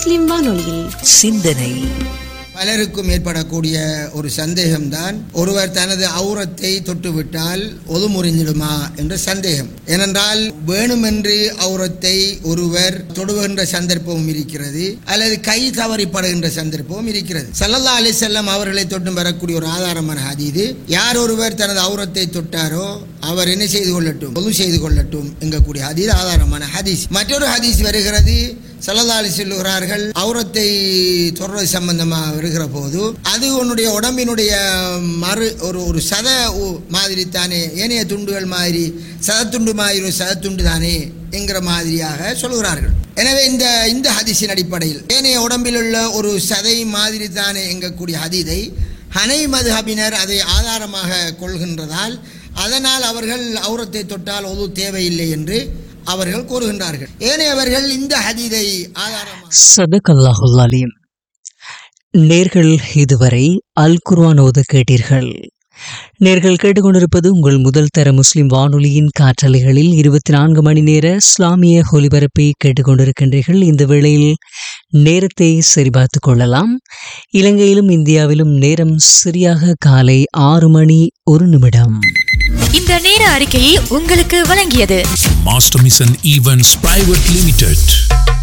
முஸ்லிம் வானொலியில் சிந்தனை பலருக்கும் ஏற்படக்கூடிய ஒரு சந்தேகம்தான் ஒருவர் தனது அவுரத்தை தொட்டுவிட்டால் ஒது முறிஞ்சிடுமா என்ற சந்தேகம் ஏனென்றால் வேணுமென்று அவுரத்தை ஒருவர் தொடுகின்ற சந்தர்ப்பமும் இருக்கிறது அல்லது கை தவறிப்படுகின்ற சந்தர்ப்பமும் இருக்கிறது சல்லல்லா அலி செல்லம் அவர்களை தொட்டும் வரக்கூடிய ஒரு ஆதாரமான ஹதீது யார் ஒருவர் தனது அவுரத்தை தொட்டாரோ அவர் என்ன செய்து கொள்ளட்டும் பொது செய்து கொள்ளட்டும் என்கக்கூடிய ஹதீஸ் ஆதாரமான ஹதீஸ் மற்றொரு ஹதீஸ் வருகிறது சல்லல்லா அலி சொல்லுகிறார்கள் அவுரத்தை தொடர்றது சம்பந்தமாக வருகிற போது அது உன்னுடைய உடம்பினுடைய மறு ஒரு ஒரு சத உ- மாதிரி தானே ஏனைய துண்டுகள் மாதிரி சதத்துண்டு மாதிரி ஒரு சதத்துண்டு தானே என்கிற மாதிரியாக சொல்லுகிறார்கள் எனவே இந்த இந்த ஹதீஸின் அடிப்படையில் ஏனைய உடம்பில் உள்ள ஒரு சதை மாதிரி தானே எங்கக்கூடிய ஹதீதை ஹனை மதுஹபினர் அதை ஆதாரமாக கொள்கின்றதால் அதனால் அவர்கள் அவுரத்தை தொட்டால் ஒது தேவையில்லை என்று அவர்கள் கூறுகின்றார்கள் ஏனையவர்கள் இந்த ஹதீதை ஆதாரமாக சதகல்லாஹுல் அலீம் நேர்கள் இதுவரை அல் குர்ஆன் ஓத கேட்டீர்கள் நேர்கள் கேட்டுக்கொண்டிருப்பது உங்கள் முதல் தர முஸ்லிம் வானொலியின் காற்றலைகளில் இருபத்தி நான்கு மணி நேர இஸ்லாமிய ஒலிபரப்பை கேட்டுக்கொண்டிருக்கின்றீர்கள் இந்த வேளையில் நேரத்தை சரிபார்த்துக் கொள்ளலாம் இலங்கையிலும் இந்தியாவிலும் நேரம் சரியாக காலை ஆறு மணி ஒரு நிமிடம் இந்த நேர அறிக்கையை உங்களுக்கு வழங்கியது Master Mission Events Private Limited.